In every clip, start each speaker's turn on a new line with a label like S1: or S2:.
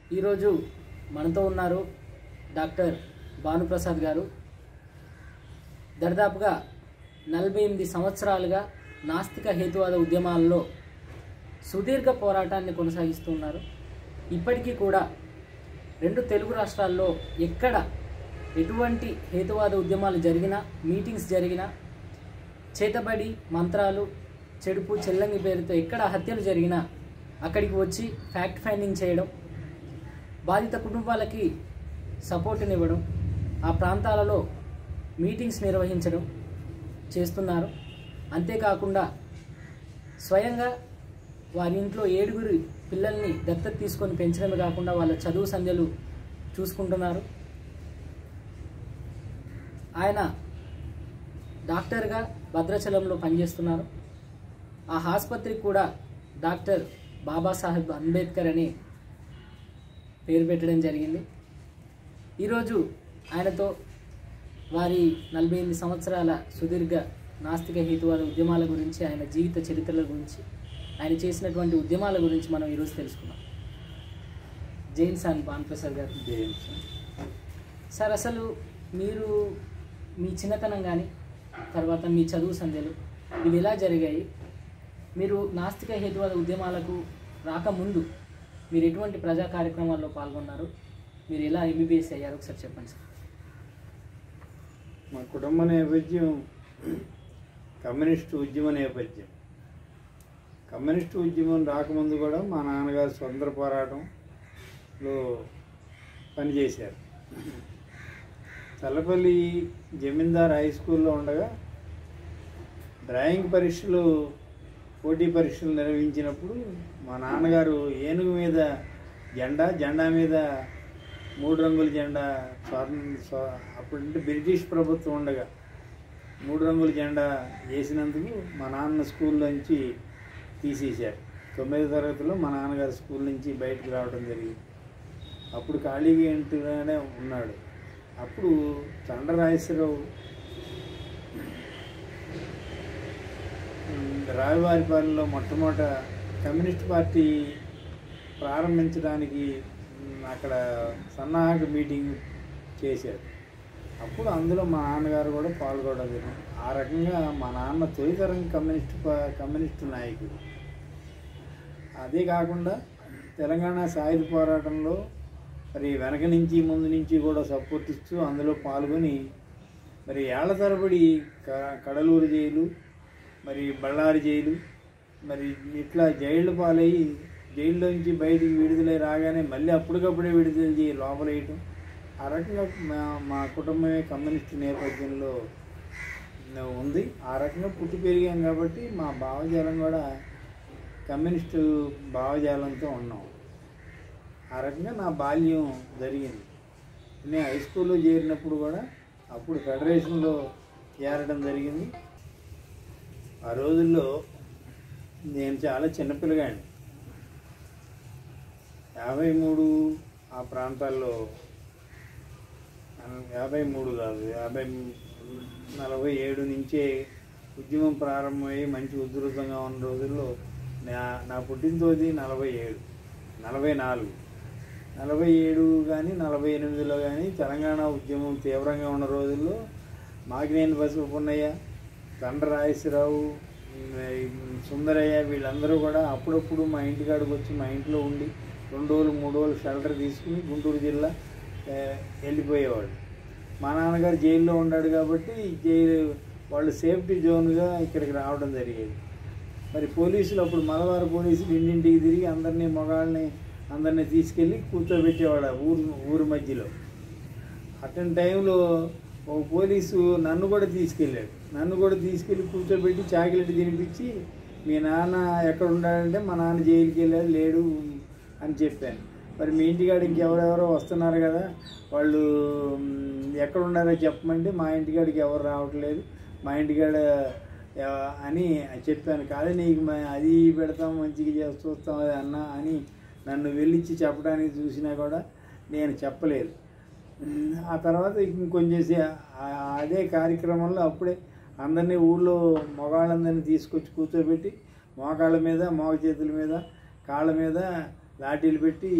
S1: ఈరోజు మనతో ఉన్నారు డాక్టర్ భానుప్రసాద్ గారు దరిదాపుగా నలభై ఎనిమిది సంవత్సరాలుగా నాస్తిక హేతువాద ఉద్యమాల్లో సుదీర్ఘ పోరాటాన్ని కొనసాగిస్తున్నారు ఇప్పటికీ కూడా రెండు తెలుగు రాష్ట్రాల్లో ఎక్కడ ఎటువంటి హేతువాద ఉద్యమాలు జరిగినా మీటింగ్స్ జరిగినా చేతబడి మంత్రాలు చెడుపు చెల్లంగి పేరుతో ఎక్కడ హత్యలు జరిగినా అక్కడికి వచ్చి ఫ్యాక్ట్ ఫైండింగ్ చేయడం బాధిత కుటుంబాలకి సపోర్టునివ్వడం ఆ ప్రాంతాలలో మీటింగ్స్ నిర్వహించడం చేస్తున్నారు అంతేకాకుండా స్వయంగా వారి ఇంట్లో ఏడుగురి పిల్లల్ని దత్తత తీసుకొని పెంచడమే కాకుండా వాళ్ళ చదువు సంధ్యలు చూసుకుంటున్నారు ఆయన డాక్టర్గా భద్రాచలంలో పనిచేస్తున్నారు ఆ ఆసుపత్రికి కూడా డాక్టర్ బాబాసాహెబ్ అంబేద్కర్ అని పేరు పెట్టడం జరిగింది ఈరోజు ఆయనతో వారి నలభై ఎనిమిది సంవత్సరాల సుదీర్ఘ నాస్తిక హేతువాద ఉద్యమాల గురించి ఆయన జీవిత చరిత్రల గురించి ఆయన చేసినటువంటి ఉద్యమాల గురించి మనం ఈరోజు తెలుసుకున్నాం జైన్ సాన్ భానుప్రసాద్ గారు సార్ అసలు మీరు మీ చిన్నతనం కానీ తర్వాత మీ చదువు సంధ్యలు ఇవి ఎలా జరిగాయి మీరు నాస్తిక హేతువాద ఉద్యమాలకు రాకముందు మీరు ఎటువంటి ప్రజా కార్యక్రమాల్లో పాల్గొన్నారు మీరు ఎలా ఎంబీబీఎస్ అయ్యారు ఒకసారి చెప్పండి సార్
S2: మా కుటుంబ నేపథ్యం కమ్యూనిస్టు ఉద్యమ నేపథ్యం కమ్యూనిస్టు ఉద్యమం రాకముందు కూడా మా నాన్నగారు స్వతంత్ర పోరాటంలో పనిచేశారు చల్లపల్లి జమీందార్ హై స్కూల్లో ఉండగా డ్రాయింగ్ పరీక్షలు పోటీ పరీక్షలు నిర్వహించినప్పుడు మా నాన్నగారు ఏనుగు మీద జెండా జెండా మీద మూడు రంగుల జెండా స్వర్ణ స్వ- అప్పుడంటే బ్రిటిష్ ప్రభుత్వం ఉండగా మూడు రంగుల జెండా వేసినందుకు మా నాన్న స్కూల్ నుంచి తీసేశారు తొమ్మిదో తరగతిలో మా నాన్నగారు స్కూల్ నుంచి బయటకు రావడం జరిగింది అప్పుడు ఖాళీగా ఇంటిలోనే ఉన్నాడు అప్పుడు చండరాజేశ్వరరావు ఉమ్, రాయవారిపాలెంలో మొట్టమొదట కమ్యూనిస్ట్ పార్టీ ప్రారంభించడానికి ఉమ్, అక్కడ సన్నాహక మీటింగ్ చేశారు అప్పుడు అందులో మా నాన్నగారు కూడా పాల్గొనడం జరిగింది ఆ రకంగా మా నాన్న తొలితరం కమ్యూనిస్ట్ పా- కమ్యూనిస్టు నాయకుడు అదే కాకుండా తెలంగాణ సాయుధ పోరాటంలో మరి వెనక నుంచి ముందు నుంచి కూడా సపోర్ట్ ఇస్తూ అందులో పాల్గొని మరి ఏళ్ల తరబడి క- కడలూరు జైలు మరి బళ్ళారి జైలు మరి ఇట్లా జైళ్ళు పాలయ్యి జైల్లోంచి బయటికి విడుదలై రాగానే మళ్ళీ అప్పటికప్పుడే విడుదల చేయి లోపలేయటం ఆ రకంగా మా మా కుటుంబమే కమ్యూనిస్ట్ నేపథ్యంలో ఉంది ఆ రకంగా పుట్టి పెరిగాం కాబట్టి మా భావజాలం కూడా కమ్యూనిస్టు భావజాలంతో ఉన్నాం ఆ రకంగా నా బాల్యం జరిగింది నేను హై స్కూల్లో చేరినప్పుడు కూడా అప్పుడు ఫెడరేషన్లో చేరడం జరిగింది ఆ రోజుల్లో నేను చాలా చిన్నపిల్లగాడిని యాభై మూడు ఆ ప్రాంతాల్లో యాభై మూడు కాదు యాభై నలభై ఏడు నుంచే ఉద్యమం ప్రారంభమయ్యి మంచి ఉధృతంగా ఉన్న రోజుల్లో నా నా పుట్టినతోది నలభై ఏడు నలభై నాలుగు నలభై ఏడు కానీ నలభై ఎనిమిదిలో కానీ తెలంగాణ ఉద్యమం తీవ్రంగా ఉన్న రోజుల్లో మాగినేని బసవపున్నయ్య తండ్రి రాజేశ్వరరావు సుందరయ్య వీళ్ళందరూ కూడా అప్పుడప్పుడు మా ఇంటికాడికి వచ్చి మా ఇంట్లో ఉండి రెండు రోజులు మూడు రోజులు షెల్టర్ తీసుకుని గుంటూరు జిల్లా ఆ, వెళ్ళిపోయేవాళ్ళు మా నాన్నగారు జైల్లో ఉన్నాడు కాబట్టి జైలు వాళ్ళు సేఫ్టీ జోన్గా ఇక్కడికి రావడం జరిగేది మరి పోలీసులు అప్పుడు మలబారు పోలీసులు ఇంటింటికి తిరిగి అందరినీ మగాళ్ళని అందరినీ తీసుకెళ్ళి కూర్చోబెట్టేవాడు ఆ ఊరు ఊరు మధ్యలో అటన్ టైంలో ఒక పోలీసు నన్ను కూడా తీసుకెళ్ళాడు నన్ను కూడా తీసుకెళ్ళి కూర్చోబెట్టి చాక్లెట్ తినిపించి మీ నాన్న ఎక్కడ ఉన్నాడంటే మా నాన్న జైలుకి వెళ్ళాడు లేడు అని చెప్పాను మరి మీ ఇంటికాడ ఇంకెవరెవరో వస్తున్నారు కదా వాళ్ళు మ్, ఎక్కడ ఉన్నారో చెప్పమంటే మా ఇంటికాడికి ఎవరు రావట్లేదు మా ఇంటికాడ ఎవ- అని చెప్పాను కాదు నీకు మ- అది పెడతాం మంచిగా చేసి చూస్తాం అది అన్న అని నన్ను వెళ్ళిచ్చి చెప్పడానికి చూసినా కూడా నేను చెప్పలేదు ఉమ్, ఆ తర్వాత ఇంకొంచెం సే- ఆ- అదే కార్యక్రమంలో అప్పుడే అందరినీ ఊళ్ళో మగాళ్ళందరినీ తీసుకొచ్చి కూర్చోబెట్టి మోకాళ్ళ మీద మోగ చేతుల మీద కాళ్ళ మీద లాఠీలు పెట్టి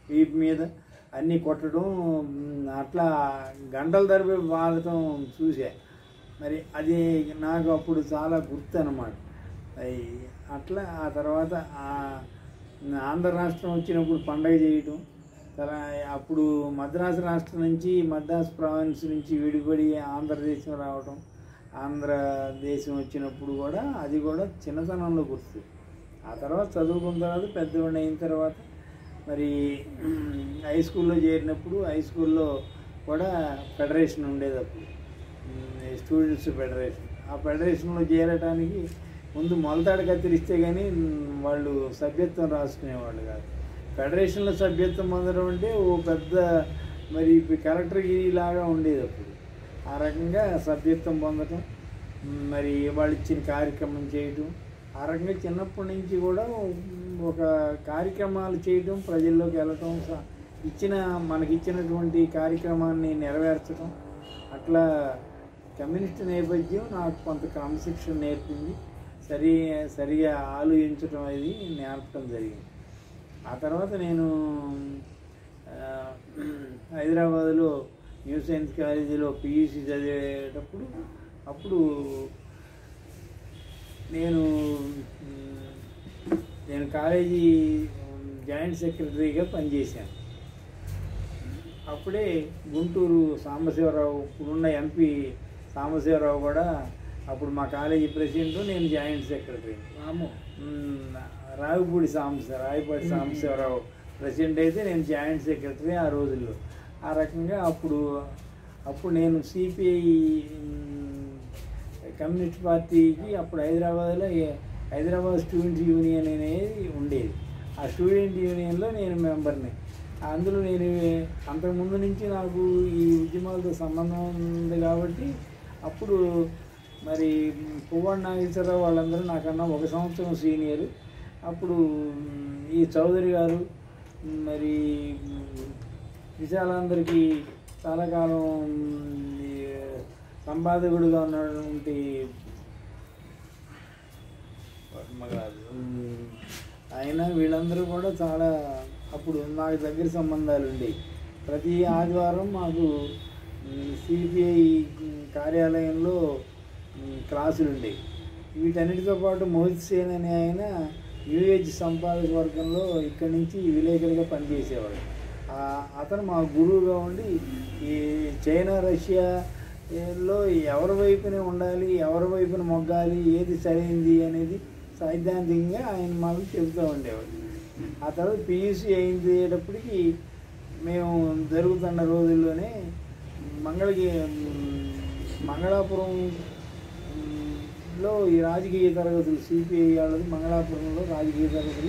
S2: వీపు మీద అన్నీ కొట్టడం మ్, అట్లా గంటల తరబడి వాడటం చూసా మరి అది నాకు అప్పుడు చాలా గుర్తు అనమాట అట్లా ఆ తర్వాత ఆ ఆంధ్ర రాష్ట్రం వచ్చినప్పుడు పండగ చేయటం తరా అప్పుడు మద్రాసు రాష్ట్రం నుంచి మద్రాసు ప్రావిన్స్ నుంచి విడిపడి ఆంధ్రదేశం రావటం ఆంధ్రదేశం వచ్చినప్పుడు కూడా అది కూడా చిన్నతనంలో గుర్తు ఆ తర్వాత చదువుకున్న తర్వాత పెద్దవాడిని అయిన తర్వాత మరి హై స్కూల్లో చేరినప్పుడు హై స్కూల్లో కూడా ఫెడరేషన్ ఉండేది అప్పుడు స్టూడెంట్స్ ఫెడరేషన్ ఆ ఫెడరేషన్లో చేరటానికి ముందు మొలతాడు కత్తిరిస్తే కానీ వాళ్ళు సభ్యత్వం రాసుకునేవాళ్ళు కాదు ఫెడరేషన్లో సభ్యత్వం పొందడం అంటే ఓ పెద్ద మరి కలెక్టర్కి లాగా ఉండేది అప్పుడు ఆ రకంగా సభ్యత్వం పొందటం మరి వాళ్ళు ఇచ్చిన కార్యక్రమం చేయటం ఆ రకంగా చిన్నప్పటి నుంచి కూడా ఒక కార్యక్రమాలు చేయటం ప్రజల్లోకి వెళ్ళటం స- ఇచ్చిన మనకి ఇచ్చినటువంటి కార్యక్రమాన్ని నెరవేర్చడం అట్లా కమ్యూనిస్ట్ నేపథ్యం నాకు కొంత క్రమశిక్షణ నేర్పింది సరి సరిగా ఆలోచించడం అది నేర్పడం జరిగింది ఆ తర్వాత నేను ఆ, హైదరాబాద్లో న్యూ సైన్స్ కాలేజీలో పియూసీ చదివేటప్పుడు అప్పుడు నేను మ్, నేను కాలేజీ జాయింట్ సెక్రటరీగా పనిచేశాను అప్పుడే గుంటూరు సాంబశివరావు ఇప్పుడున్న ఎంపీ సాంబశివరావు కూడా అప్పుడు మా కాలేజీ ప్రెసిడెంట్ నేను జాయింట్ సెక్రటరీ
S1: వాము
S2: మ్, రావిపూడి సాంబశ రావిపూడి సాంబశివరావు ప్రెసిడెంట్ అయితే నేను జాయింట్ సెక్రటరీ ఆ రోజుల్లో ఆ రకంగా అప్పుడు అప్పుడు నేను సిపిఐ కమ్యూనిస్ట్ పార్టీకి అప్పుడు హైదరాబాద్లో ఏ- హైదరాబాద్ స్టూడెంట్ యూనియన్ అనేది ఉండేది ఆ స్టూడెంట్ యూనియన్లో నేను మెంబర్ని అందులో నేను అంతకుముందు నుంచి నాకు ఈ ఉద్యమాలతో సంబంధం ఉంది కాబట్టి అప్పుడు మరి పువ్వాడు నాగేశ్వరరావు వాళ్ళందరూ నాకన్నా ఒక సంవత్సరం సీనియర్ అప్పుడు మ్, ఈ చౌదరి గారు మ్, మరి మ్, విశాలందరికీ చాలా కాలం మ్, ఈ సంపాదకుడుగా ఉన్నటువంటి వర్మగారు మ్, ఆయన వీళ్ళందరూ కూడా చాలా అప్పుడు నాకు దగ్గర సంబంధాలు ఉండేవి ప్రతి ఆదివారం మాకు సిపిఐ కార్యాలయంలో మ్, క్లాసులు ఉండేవి వీటన్నిటితో పాటు మోహిత్ సేన్ అనే ఆయన న్యూ ఏజ్ సంపాదక వర్గంలో ఇక్కడి నుంచి విలేకరిగా పనిచేసేవాడు ఆ- అతను మా గురువుగా ఉండి ఈ చైనా రష్యా లో ఎవరి వైపునే ఉండాలి ఎవరి వైపున మొగ్గాలి ఏది సరైంది అనేది సైద్ధాంతికంగా ఆయన మాకు చెబుతూ ఉండేవాడు ఆ తర్వాత పియూసీ అయిందేటప్పటికి మేము జరుగుతున్న రోజుల్లోనే మంగళగి మంగళాపురం మ్, లో ఈ రాజకీయ తరగతులు సిపిఐ వాళ్ళది మంగళాపురంలో రాజకీయ తరగతులు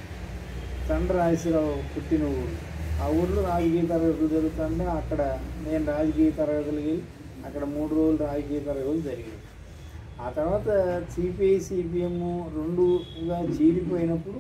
S2: తండ్రి రాజేశ్వరరావు పుట్టిన ఊరు ఆ ఊర్లో రాజకీయ తరగతులు జరుగుతుంటే అక్కడ నేను రాజకీయ తరగతులకి వెళ్ళి అక్కడ మూడు రోజులు రాజకీయ తరగతులు జరిగాయి ఆ తర్వాత సిపిఐ సిపిఎం రెండుగా చీలిపోయినప్పుడు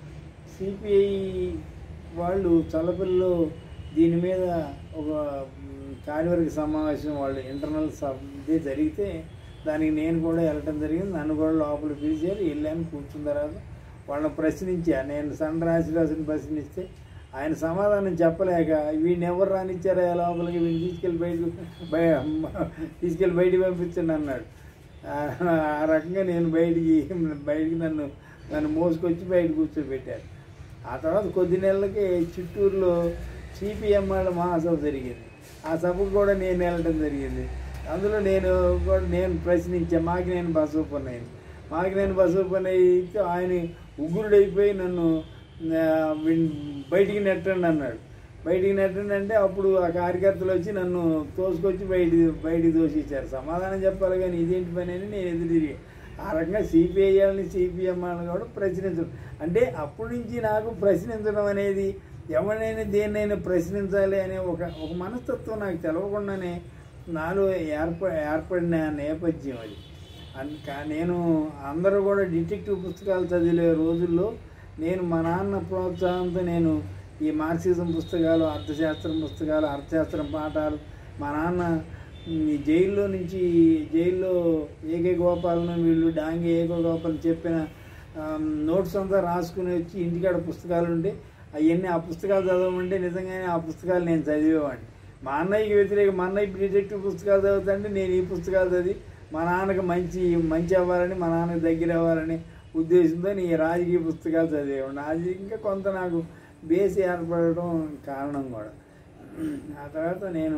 S2: సిపిఐ వాళ్ళు చల్లపల్లిలో దీని మీద ఒక మ్, కార్యవర్గ సమావేశం వాళ్ళు ఇంటర్నల్ సభ్యే జరిగితే దానికి నేను కూడా వెళ్ళటం జరిగింది నన్ను కూడా లోపల పిలిచారు వెళ్ళాను కూర్చున్న తర్వాత వాళ్ళని ప్రశ్నించా నేను సన్ రాజరాజుని ప్రశ్నిస్తే ఆయన సమాధానం చెప్పలేక వీడిని ఎవరు రానిచ్చారో లోపలికి వీడిని తీసుకెళ్ళి బయటకు బయ తీసుకెళ్ళి బయటికి పంపించండి అన్నాడు ఆ ఆ రకంగా నేను బయటికి బయటికి నన్ను నన్ను మోసుకొచ్చి బయట కూర్చోబెట్టారు ఆ తర్వాత కొద్ది నెలలకి చిత్తూరులో సిపిఎం వాళ్ళ మహాసభ జరిగింది ఆ సభకు కూడా నేను వెళ్ళడం జరిగింది అందులో నేను కూడా నేను ప్రశ్నించాను మాకి నేను బసవపన్న అయింది మాకి నేను బసవపన్న అయితే ఆయన ఉగ్రుడైపోయి నన్ను ఆ, వీడిని బయటికి నెట్టండి అన్నాడు బయటికి నెట్టండి అంటే అప్పుడు ఆ కార్యకర్తలు వచ్చి నన్ను తోసుకొచ్చి బయటి బయటికి తోసిచ్చారు సమాధానం చెప్పాలి కానీ ఇదేంటి పని అని నేను ఎదురు తిరిగి ఆ రకంగా సిపిఐ వాళ్ళని సిపిఎం వాళ్ళని కూడా ప్రశ్నించడం అంటే అప్పటి నుంచి నాకు ప్రశ్నించడం అనేది ఎవరినైనా దేన్నైనా ప్రశ్నించాలి అనే ఒక ఒక మనస్తత్వం నాకు తెలవకుండానే నాలో ఏర్ప ఏర్పడిన నేపథ్యం అది అన్- కా- నేను అందరూ కూడా డిటెక్టివ్ పుస్తకాలు చదివే రోజుల్లో నేను మా నాన్న ప్రోత్సాహంతో నేను ఈ మార్క్సిజం పుస్తకాలు అర్థశాస్త్రం పుస్తకాలు అర్థశాస్త్రం పాఠాలు మా నాన్న ఈ జైల్లో నుంచి జైల్లో ఏకే గోపాలను వీళ్ళు డాంగి ఏకే గోపాల్ చెప్పిన ఆమ్, నోట్స్ అంతా రాసుకుని వచ్చి ఇంటికాడ పుస్తకాలు ఉండే అవన్నీ ఆ పుస్తకాలు చదవమంటే నిజంగానే ఆ పుస్తకాలు నేను చదివేవాడిని మా అన్నయ్యకి వ్యతిరేక మా అన్నయ్య డిటెక్టివ్ పుస్తకాలు చదువుతుంటే నేను ఈ పుస్తకాలు చదివి మా నాన్నకి మంచి మంచి అవ్వాలని మా నాన్నకి దగ్గర అవ్వాలని ఉద్దేశంతో నీ రాజకీయ పుస్తకాలు చదివేవాడిని అది ఇంకా కొంత నాకు బేస్ ఏర్పడడం కారణం కూడా ఆ తర్వాత నేను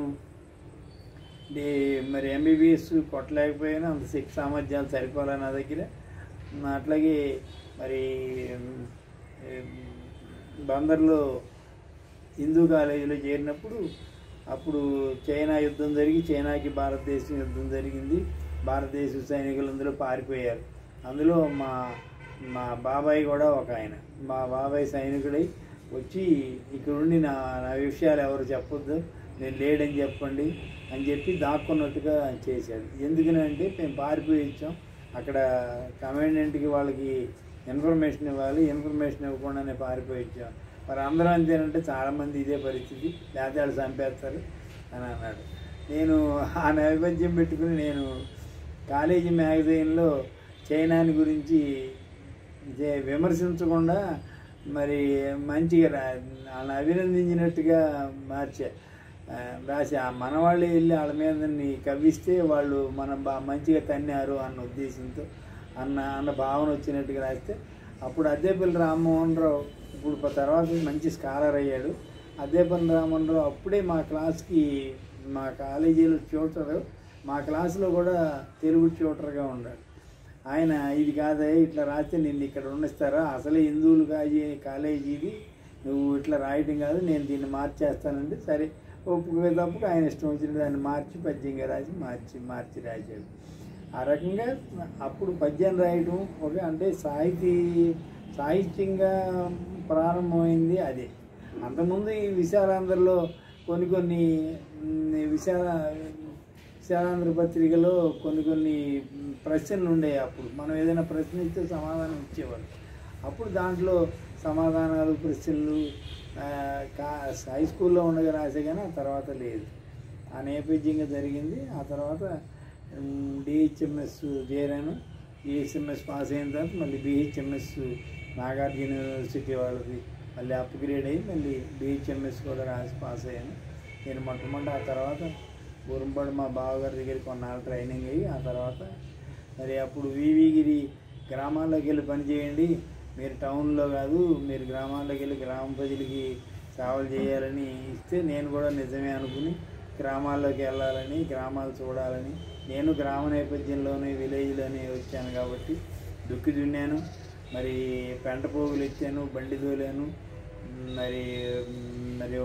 S2: డి మరి ఎంబీబీఎస్ కొట్టలేకపోయినా అంత శక్తి సామర్థ్యాలు సరిపోలే నా దగ్గర అట్లాగే మరి ఉమ్, బందర్లో హిందూ కాలేజీలో చేరినప్పుడు అప్పుడు చైనా యుద్ధం జరిగి చైనాకి భారతదేశం యుద్ధం జరిగింది భారతదేశ సైనికులు అందులో పారిపోయారు అందులో మా మా బాబాయ్ కూడా ఒక ఆయన మా బాబాయ్ సైనికుడై వచ్చి ఇక్కడుండి నా నా విషయాలు ఎవరు చెప్పొద్దు నేను లేడని చెప్పండి అని చెప్పి దాక్కున్నట్టుగా చేశాడు ఎందుకనంటే మేము పారిపోయి వచ్చాం అక్కడ కమాండెంట్కి వాళ్ళకి ఇన్ఫర్మేషన్ ఇవ్వాలి ఇన్ఫర్మేషన్ ఇవ్వకుండానే పారిపోయి వచ్చాం మరి అందరూ అంతేనంటే చాలామంది ఇదే పరిస్థితి లేకపోతే వాళ్ళు చంపేస్తారు అని అన్నాడు నేను ఆ నేపథ్యం పెట్టుకుని నేను కాలేజీ మ్యాగజైన్లో చైనాని గురించి ఇదే విమర్శించకుండా మరి మంచిగా రా వాళ్ళని అభినందించినట్టుగా మార్చా ఆ, రాసి ఆ మనవాళ్ళు వెళ్ళి వాళ్ళ మీద కవ్విస్తే వాళ్ళు మనం బా మంచిగా తన్నారు అన్న ఉద్దేశంతో అన్న అన్న భావన వచ్చినట్టుగా రాస్తే అప్పుడు అద్దేపల్లి రామ్మోహన్ రావు ఇప్పుడు ప- తర్వాత మంచి స్కాలర్ అయ్యాడు అద్దేపల్లి రామ్మోహన్ రావు అప్పుడే మా క్లాస్కి మా కాలేజీలో ట్యూటర్ మా క్లాస్లో కూడా తెలుగు ట్యూటర్గా ఉన్నాడు ఆయన ఇది కాదే ఇట్లా రాస్తే నిన్ను ఇక్కడ ఉండిస్తారా అసలే హిందువులు కాజీ కాలేజీది నువ్వు ఇట్లా రాయటం కాదు నేను దీన్ని మార్చేస్తానంటే సరే ఒప్పుకునే తప్పకు ఆయన ఇష్టం వచ్చిన దాన్ని మార్చి పద్యంగా రాసి మార్చి మార్చి రాశాడు ఆ రకంగా అప్పుడు పద్యం రాయడం ఒక అంటే సాహితీ సాహిత్యంగా ప్రారంభమైంది అదే అంతకుముందు ఈ విశాలాంధ్రలో కొన్ని కొన్ని మ్, విశాల విశాలాంధ్ర పత్రికలో కొన్ని కొన్ని మ్, ప్రశ్నలు ఉండేవి అప్పుడు మనం ఏదైనా ప్రశ్న ఇస్తే సమాధానం ఇచ్చేవాళ్ళు అప్పుడు దాంట్లో సమాధానాలు ప్రశ్నలు ఆ, కా హై స్కూల్లో ఉండగా రాసే కానీ ఆ తర్వాత లేదు ఆ నేపథ్యంగా జరిగింది ఆ తర్వాత డిహెచ్ఎంఎస్ చేరాను డిహెచ్ఎంఎస్ పాస్ అయిన తర్వాత మళ్ళీ బిహెచ్ఎంఎస్ నాగార్జున యూనివర్సిటీ వాళ్ళది మళ్ళీ అప్గ్రేడ్ అయ్యి మళ్ళీ బిహెచ్ఎంఎస్ కూడా రాసి పాస్ అయ్యాను నేను మొట్టమొదటి ఆ తర్వాత గురంపాడు మా బావగారి దగ్గర కొన్నాళ్ళు ట్రైనింగ్ అయ్యి ఆ తర్వాత మరి అప్పుడు వివిగిరి గ్రామాల్లోకి వెళ్ళి పని చేయండి మీరు టౌన్లో కాదు మీరు గ్రామాల్లోకి వెళ్ళి గ్రామ ప్రజలకి సేవలు చేయాలని ఇస్తే నేను కూడా నిజమే అనుకుని గ్రామాల్లోకి వెళ్ళాలని గ్రామాలు చూడాలని నేను గ్రామ నేపథ్యంలోనే విలేజ్లోనే వచ్చాను కాబట్టి దుక్కి దున్నాను మరి పెంట పోగులు ఎత్తాను బండి తోలాను మరి మరి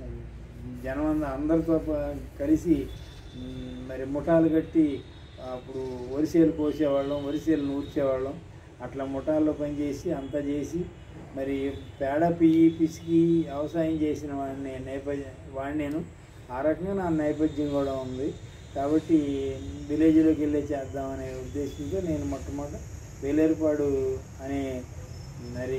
S2: జనం అంద- అందరితో ప- కలిసి మ్, మరి ముఠాలు కట్టి అప్పుడు వరిసేలు కోసేవాళ్ళం వరిసేలు నూర్చేవాళ్ళం అట్లా ముఠాల్లో పనిచేసి అంతా చేసి మరి పేడ పియ్యి పిసికి వ్యవసాయం చేసిన వాడిని నేపథ్యం వాడిని నేను ఆ రకంగా నా నేపథ్యం కూడా ఉంది కాబట్టి విలేజ్లోకి వెళ్ళే చేద్దామనే ఉద్దేశంతో నేను మొట్టమొదట వేలేరుపాడు అనే మరి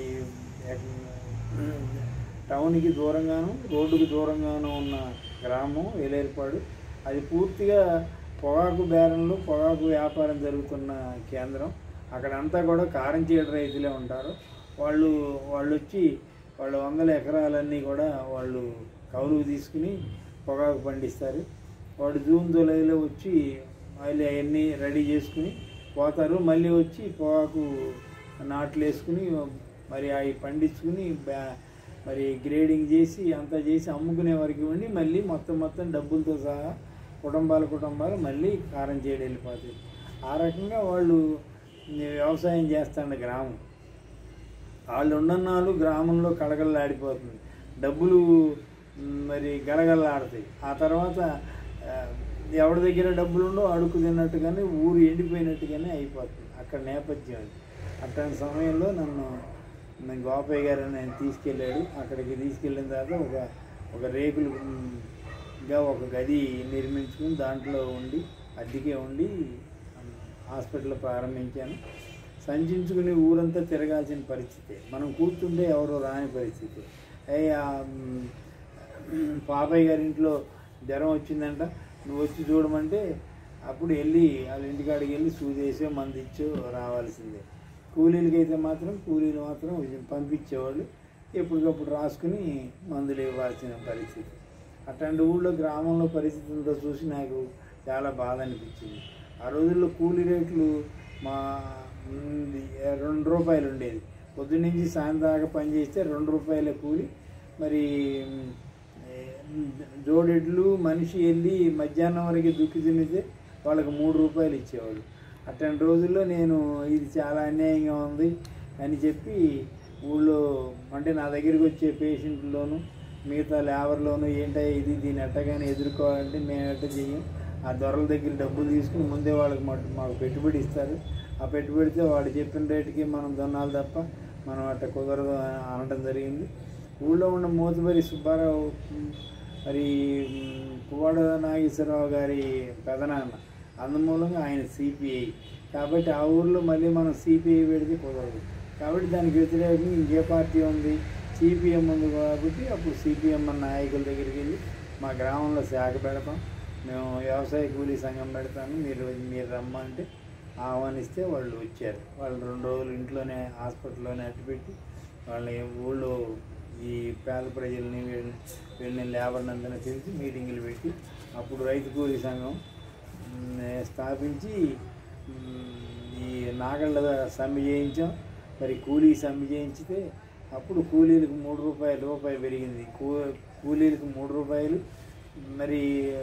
S2: టౌన్కి దూరంగాను రోడ్డుకి దూరంగాను ఉన్న గ్రామం వేలేరుపాడు అది పూర్తిగా పొగాకు బేరంలో పొగాకు వ్యాపారం జరుగుతున్న కేంద్రం అక్కడంతా కూడా కారం చీడ రైతులే ఉంటారు వాళ్ళు వాళ్ళు వచ్చి వాళ్ళ వందల ఎకరాలన్నీ కూడా వాళ్ళు కౌలుకు తీసుకుని పొగాకు పండిస్తారు వాడు జూన్ జూలైలో వచ్చి మళ్ళీ అవన్నీ రెడీ చేసుకుని పోతారు మళ్ళీ వచ్చి పొగాకు నాట్లు వేసుకుని మరి అవి పండించుకుని బ్యా- మరి గ్రేడింగ్ చేసి అంతా చేసి అమ్ముకునే వరకు ఉండి మళ్ళీ మొత్తం మొత్తం డబ్బులతో సహా కుటుంబాల కుటుంబాలు మళ్ళీ కారం చేయడం వెళ్ళిపోతాయి ఆ రకంగా వాళ్ళు వ్యవసాయం చేస్తాండ గ్రామం వాళ్ళు ఉన్నన్నాళ్ళు గ్రామంలో కడగలలాడిపోతుంది డబ్బులు మ్, మరి గలగలలాడతాయి ఆ తర్వాత ఆ, ఎవరి దగ్గర డబ్బులు ఉండో అడుగు తిన్నట్టుగానే ఊరు ఎండిపోయినట్టుగానే అయిపోతుంది అక్కడ నేపథ్యం అది అట్లాంటి సమయంలో నన్ను నన్ను గోపయ్య గారు నేను తీసుకెళ్ళాడు అక్కడికి తీసుకెళ్ళిన తర్వాత ఒక ఒక రేకులు మ్, గా ఒక గది నిర్మించుకుని దాంట్లో ఉండి అద్దెకే ఉండి హాస్పిటల్ ప్రారంభించాను సంచించుకుని ఊరంతా తిరగాల్సిన పరిస్థితి మనం కూర్చుంటే ఎవరో రాని పరిస్థితి అయ్యి ఆ, మ్, పాపయ్య గారి ఇంట్లో జ్వరం వచ్చిందంట నువ్వు వచ్చి చూడమంటే అప్పుడు వెళ్ళి వాళ్ళ ఇంటికాడికి వెళ్ళి సూదేసో మంది ఇచ్చో రావాల్సిందే కూలీలకి అయితే మాత్రం కూలీలు మాత్రం పంపించేవాళ్ళు ఎప్పటికప్పుడు రాసుకుని మందులు ఇవ్వాల్సిన పరిస్థితి అట్లాంటి ఊళ్ళో గ్రామంలో పరిస్థితులతో చూసి నాకు చాలా బాధ అనిపించింది ఆ రోజుల్లో కూలీ రేట్లు మా మ్, రెండు రూపాయలు ఉండేది పొద్దున్న నుంచి సాయంత్రం దాకా పని చేస్తే రెండు రూపాయల కూలి మరి మ్, ఏ, జోడెడ్లు మనిషి వెళ్ళి మధ్యాహ్నం వరకు దుక్కి తినితే వాళ్ళకి మూడు రూపాయలు ఇచ్చేవాళ్ళు అట్లాంటి రోజుల్లో నేను ఇది చాలా అన్యాయంగా ఉంది అని చెప్పి ఊళ్ళో అంటే నా దగ్గరికి వచ్చే పేషెంట్లోను మిగతా లేబర్లోను ఏంటో ఇది దీన్ని ఎట్టగానే ఎదుర్కోవాలంటే మేము ఎట్ట చెయ్యం ఆ దొరల దగ్గర డబ్బులు తీసుకుని ముందే వాళ్ళకి మాకు మాకు పెట్టుబడి ఇస్తారు ఆ పెట్టుబడితే వాడు చెప్పిన రేటుకి మనం దొన్నాలి తప్ప మనం అట్ట కుదరదు అని అనడం జరిగింది ఊళ్ళో ఉన్న మోతుబరి సుబ్బారావు ఉమ్, మరి ఉమ్, పువ్వాడ నాగేశ్వరరావు గారి పెదనాన్న అందుమూలంగా ఆయన సిపిఐ కాబట్టి ఆ ఊర్లో మళ్ళీ మనం సిపిఐ పెడితే కుదరదు కాబట్టి దానికి వ్యతిరేకంగా ఇంకే పార్టీ ఉంది సిపిఎం ఉంది కాబట్టి అప్పుడు సిపిఎం అన్న నాయకుల దగ్గరికి వెళ్ళి మా గ్రామంలో శాఖ పెడతాం మేము వ్యవసాయ కూలీ సంఘం పెడతాను మీరు మీరు రమ్మంటే ఆహ్వానిస్తే వాళ్ళు వచ్చారు వాళ్ళు రెండు రోజులు ఇంట్లోనే హాస్పిటల్లోనే అట్టుపెట్టి వాళ్ళని ఊళ్ళో ఈ పేద ప్రజల్ని వీళ్ళని వీళ్ళని లేబర్ని అందరినీ పిలిచి మీటింగులు పెట్టి అప్పుడు రైతు కూలీ సంఘం మ్, స్థాపించి మ్, ఈ నాగళ్ళ సమ్మె చేయించాం మరి కూలీ సమ్మె చేయించితే అప్పుడు కూలీలకు మూడు రూపాయలు రూపాయి పెరిగింది కూ కూలీలకు మూడు రూపాయలు మరి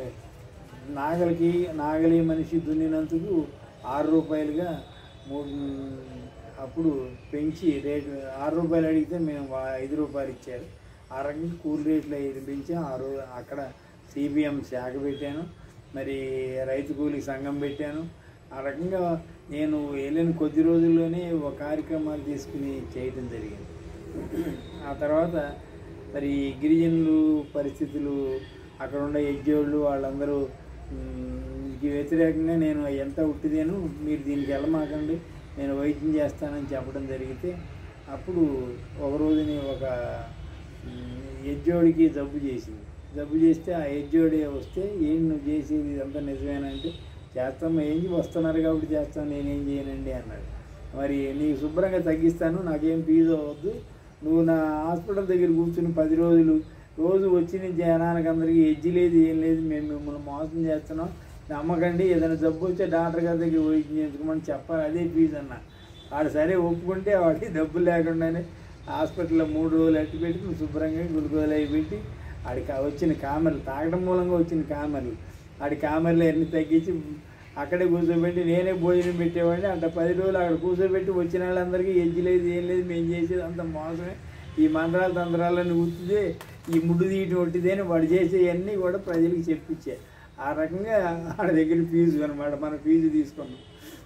S2: నాగలికి నాగలి మనిషి దున్నినందుకు ఆరు రూపాయలుగా మూడు అప్పుడు పెంచి రేటు ఆరు రూపాయలు అడిగితే మేము వా- ఐదు రూపాయలు ఇచ్చారు ఆ రకంగా కూలి రేట్లు ఐదు పెంచి ఆ రోజు అక్కడ సిబిఎం శాఖ పెట్టాను మరి రైతు కూలీ సంఘం పెట్టాను ఆ రకంగా నేను వెళ్ళిన కొద్ది రోజుల్లోనే ఒక కార్యక్రమాలు తీసుకుని చేయటం జరిగింది ఆ తర్వాత మరి గిరిజనులు పరిస్థితులు అక్కడ ఉండే యజ్ఞోళ్ళు వాళ్ళందరూ మ్, దీనికి వ్యతిరేకంగా నేను ఎంత ఉట్టిదేను మీరు దీనికి వెళ్ళమాకండి నేను వైద్యం చేస్తానని చెప్పడం జరిగితే అప్పుడు ఒక రోజుని ఒక మ్, యజ్జోడికి జబ్బు చేసింది జబ్బు చేస్తే ఆ యజ్జోడి వస్తే ఏం నువ్వు చేసేది ఇదంతా నిజమేనంటే చేస్తాము ఏం వస్తున్నారు కాబట్టి చేస్తాను నేనేం చేయనండి అన్నాడు మరి నీకు శుభ్రంగా తగ్గిస్తాను నాకేం ఫీజు అవ్వద్దు నువ్వు నా హాస్పిటల్ దగ్గర కూర్చుని పది రోజులు రోజు వచ్చిన జనానికి అందరికీ ఎజ్జి లేదు ఏం లేదు మేము మిమ్మల్ని మోసం చేస్తున్నాం నమ్మకండి ఏదైనా జబ్బు వస్తే డాక్టర్ గారి దగ్గర వైద్యం చేయించుకోమని చెప్పాలి అదే ఫీజు అన్న వాడు సరే ఒప్పుకుంటే వాడికి డబ్బులు లేకుండానే హాస్పిటల్లో మూడు రోజులు అట్టి పెట్టి నువ్వు శుభ్రంగా గ్లూకోజ్ అవి పెట్టి ఆడికి వచ్చిన కామెర్లు తాగడం మూలంగా వచ్చిన కామెర్లు ఆడి కామెర్లు అన్ని తగ్గించి అక్కడే కూర్చోబెట్టి నేనే భోజనం పెట్టేవాడిని అంత పది రోజులు అక్కడ కూర్చోబెట్టి వచ్చిన వాళ్ళందరికీ ఎజ్జి లేదు ఏం లేదు మేము చేసేది అంత మోసమే ఈ మంత్రాలు తంత్రాలను ఉత్తిదే ఈ ముడ్డు తీయటం ఒట్టిదే అని వాడు చేసేవన్నీ కూడా ప్రజలకు చెప్పించే ఆ రకంగా ఆడ దగ్గర ఫీజు అనమాట మన ఫీజు తీసుకున్నాం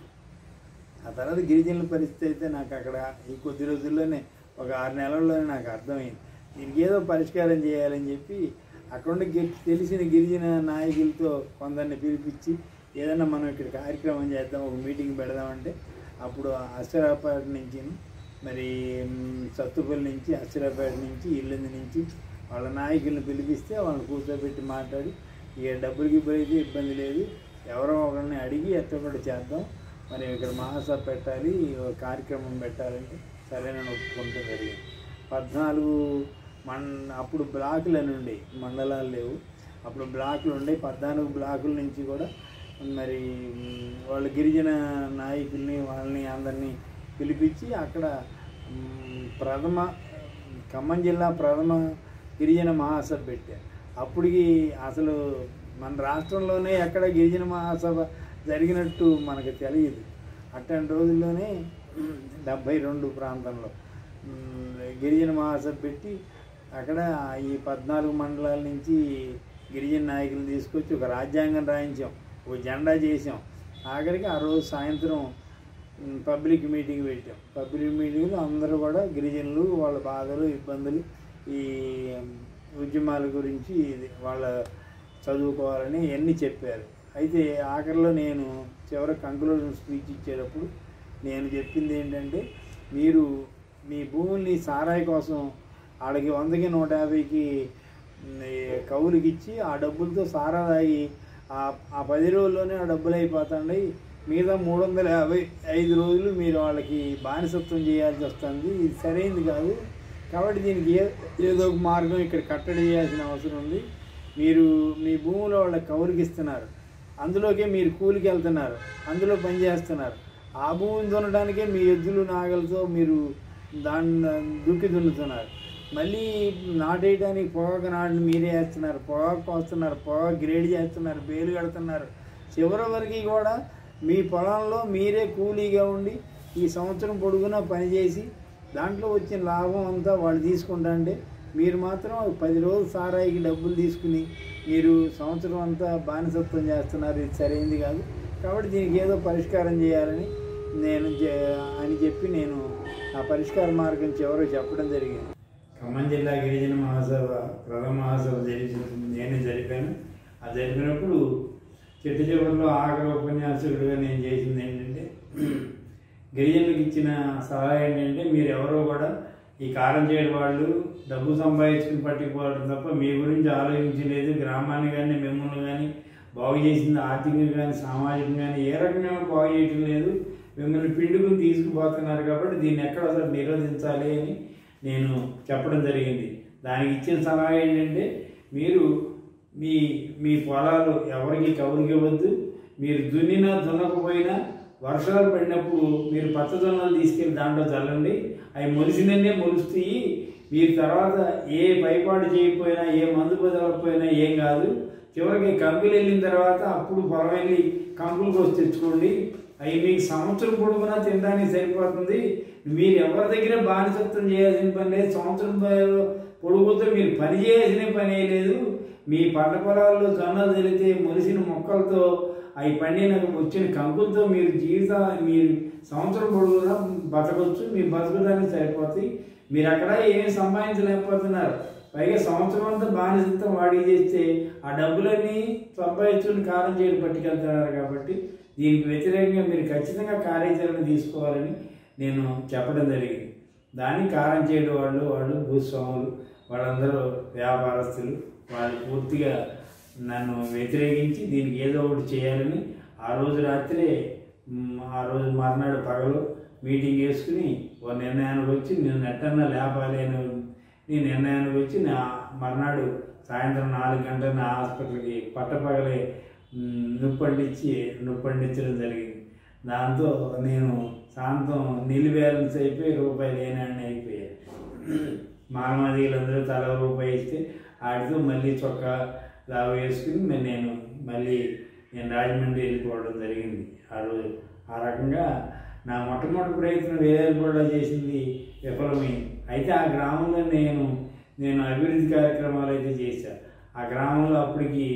S2: ఆ తర్వాత గిరిజనుల పరిస్థితి అయితే నాకు అక్కడ ఈ కొద్ది రోజుల్లోనే ఒక ఆరు నెలల్లోనే నాకు అర్థమైంది దీనికి ఏదో పరిష్కారం చేయాలని చెప్పి అక్కడ ఉండి గి- తెలిసిన గిరిజన నాయకులతో కొందరిని పిలిపించి ఏదైనా మనం ఇక్కడ కార్యక్రమం చేద్దాం ఒక మీటింగ్ పెడదామంటే అప్పుడు అశ్వరాపేట నుంచి మరి మ్, సత్తుపల్లి నుంచి అశ్వరాపేట నుంచి ఇల్లంది నుంచి వాళ్ళ నాయకుల్ని పిలిపిస్తే వాళ్ళని కూర్చోబెట్టి మాట్లాడి ఇక డబ్బులు గిబ్బులు అయితే ఇబ్బంది లేదు ఎవరో ఒకరిని అడిగి ఎట్టబడి చేద్దాం మరి ఇక్కడ మహాసభ పెట్టాలి ఒక కార్యక్రమం పెట్టాలంటే సరే నేను ఒప్పుకుంటూ జరిగింది పద్నాలుగు మన్ అప్పుడు బ్లాకులు అని ఉండే మండలాలు లేవు అప్పుడు బ్లాకులు ఉండే పద్నాలుగు బ్లాకుల నుంచి కూడా మరి మ్, వాళ్ళ గిరిజన నాయకుల్ని వాళ్ళని అందరినీ పిలిపించి అక్కడ మ్, ప్రథమ ఖమ్మం జిల్లా ప్రథమ గిరిజన మహాసభ పెట్టారు అప్పటికి అసలు మన రాష్ట్రంలోనే ఎక్కడ గిరిజన మహాసభ జరిగినట్టు మనకు తెలియదు అట్లాంటి రోజుల్లోనే డెబ్భై రెండు ప్రాంతంలో మ్, గిరిజన మహాసభ పెట్టి అక్కడ ఈ పద్నాలుగు మండలాల నుంచి గిరిజన నాయకులు తీసుకొచ్చి ఒక రాజ్యాంగం రాయించాం ఒక జెండా చేసాం ఆఖరికి ఆ రోజు సాయంత్రం మ్, పబ్లిక్ మీటింగ్ పెట్టాం పబ్లిక్ మీటింగ్లో అందరూ కూడా గిరిజనులు వాళ్ళ బాధలు ఇబ్బందులు ఈ ఉద్యమాల గురించి ఇది వాళ్ళ చదువుకోవాలని అన్నీ చెప్పారు అయితే ఆఖరిలో నేను చివరి కంక్లూజన్ స్పీచ్ ఇచ్చేటప్పుడు నేను చెప్పింది ఏంటంటే మీరు మీ భూముల్ని సారాయి కోసం ఆడికి వందకి నూట యాభైకి మ్, ఈ కవులకి ఇచ్చి ఆ డబ్బులతో సారా తాగి ఆ ఆ పది రోజుల్లోనే ఆ డబ్బులు అయిపోతాయి మిగతా మూడు వందల యాభై ఐదు రోజులు మీరు వాళ్ళకి బానిసత్వం చేయాల్సి వస్తుంది ఇది సరైనది కాదు కాబట్టి దీనికి ఏ ఏదో ఒక మార్గం ఇక్కడ కట్టడి చేయాల్సిన అవసరం ఉంది మీరు మీ భూమిలో వాళ్ళకి కౌలుకి ఇస్తున్నారు అందులోకే మీరు కూలికి వెళ్తున్నారు అందులో పని చేస్తున్నారు ఆ భూమిని దున్నడానికే మీ ఎద్దులు నాగలతో మీరు దాన్ని దుక్కి దున్నుతున్నారు మళ్ళీ నాటేయడానికి పొగాకు నాటుని మీరే వేస్తున్నారు పొగాకు కోస్తున్నారు పొగాకు గ్రేడ్ చేస్తున్నారు బేలు కడుతున్నారు చివరి వరకు కూడా మీ పొలంలో మీరే కూలీగా ఉండి ఈ సంవత్సరం పొడుగునా పనిచేసి దాంట్లో వచ్చిన లాభం అంతా వాళ్ళు తీసుకుంటాంటే మీరు మాత్రం పది రోజులు సారాయికి డబ్బులు తీసుకుని మీరు సంవత్సరం అంతా బానిసత్వం చేస్తున్నారు ఇది సరైంది కాదు కాబట్టి దీనికి ఏదో పరిష్కారం చేయాలని నేను చే- అని చెప్పి నేను ఆ పరిష్కార మార్గం చివరికి చెప్పడం జరిగింది ఖమ్మం జిల్లా గిరిజన మహాసభ ప్రథమ మహాసభ జరిగి నేను జరిపాను ఆ జరిపినప్పుడు చెట్టు చివరిలో ఆఖరి ఉపన్యాసకుడిగా నేను చేసింది ఏంటంటే గిరిజనులకు ఇచ్చిన సలహా ఏంటంటే మీరు ఎవరో కూడా ఈ కారం చేయడం వాళ్ళు డబ్బు సంపాదించుకుని పట్టుకుపోవడం తప్ప మీ గురించి ఆలోచించలేదు గ్రామాన్ని కానీ మిమ్మల్ని కానీ బాగు చేసింది ఆర్థికంగా కానీ సామాజికంగా కానీ ఏ రకంగా బాగు చేయటం లేదు మిమ్మల్ని పిండుకుని తీసుకుపోతున్నారు కాబట్టి దీన్ని ఎక్కడ అసలు నిరోధించాలి అని నేను చెప్పడం జరిగింది దానికి ఇచ్చిన సలహా ఏంటంటే మీరు మీ మీ పొలాలు ఎవరికి కౌలుకి ఇవ్వద్దు మీరు దున్నినా దున్నకపోయినా వర్షాలు పడినప్పుడు మీరు పచ్చదొన్నలు తీసుకెళ్ళి దాంట్లో చల్లండి అవి మొలిసినన్నే మొలుస్తాయి మీరు తర్వాత ఏ పైపాటు చేయకపోయినా ఏ మందు బదలకపోయినా ఏం కాదు చివరికి కంకులు వెళ్ళిన తర్వాత అప్పుడు పొలం వెళ్ళి కంకులు కోసి తెచ్చుకోండి అవి మీకు సంవత్సరం పొడుగునా తినడానికి సరిపోతుంది మీరు ఎవరి దగ్గర బానిసత్వం చేయాల్సిన పని లేదు సంవత్సరం ప- పొడుగుతో మీరు పని చేయాల్సిన పని లేదు మీ పంట పొలాల్లో జొన్నలు తెలితే మొలిసిన మొక్కలతో అవి పండిన వచ్చిన కంకులతో మీరు జీవిత మీరు సంవత్సరం పొడుగునా బతకొచ్చు మీ బతకడానికి సరిపోతాయి మీరు అక్కడ ఏమి సంపాదించలేకపోతున్నారు పైగా సంవత్సరం అంతా బానిసత్వం వాడి చేస్తే ఆ డబ్బులన్నీ సంపాదించుకుని కారం చేయడం పట్టుకెళ్తున్నారు కాబట్టి దీనికి వ్యతిరేకంగా మీరు ఖచ్చితంగా కార్యాచరణ తీసుకోవాలని నేను చెప్పడం జరిగింది దాన్ని కారం చేయడం వాళ్ళు వాళ్ళు భూస్వాములు వాళ్ళందరూ వ్యాపారస్తులు వాళ్ళు పూర్తిగా నన్ను వ్యతిరేకించి దీనికి ఏదో ఒకటి చేయాలని ఆ రోజు రాత్రే మ్, ఆ రోజు మర్నాడు పగలు మీటింగ్ వేసుకుని ఓ నిర్ణయానికి వచ్చి నేను ఎట్టన్నా లేపాలి అని నీ నిర్ణయానికి వచ్చి నా మర్నాడు సాయంత్రం నాలుగు గంటల నా హాస్పిటల్కి పట్టపగలే మ్, నొప్పండించి నొప్పండించడం జరిగింది దాంతో నేను శాంతం నిల్ బ్యాలెన్స్ అయిపోయి రూపాయలు లేనాన్ని అయిపోయాయి మానవాదిగులందరూ తల రూపాయి ఇస్తే వాటితో మళ్ళీ చొక్కా లావు వేసుకుని మరి నేను మళ్ళీ నేను రాజమండ్రి వెళ్ళిపోవడం జరిగింది ఆ రోజు ఆ రకంగా నా మొట్టమొదటి ప్రయత్నం వేరేపూడలో చేసింది విఫలమైంది అయితే ఆ గ్రామంలో నేను నేను అభివృద్ధి కార్యక్రమాలు అయితే చేశాను ఆ గ్రామంలో అప్పటికి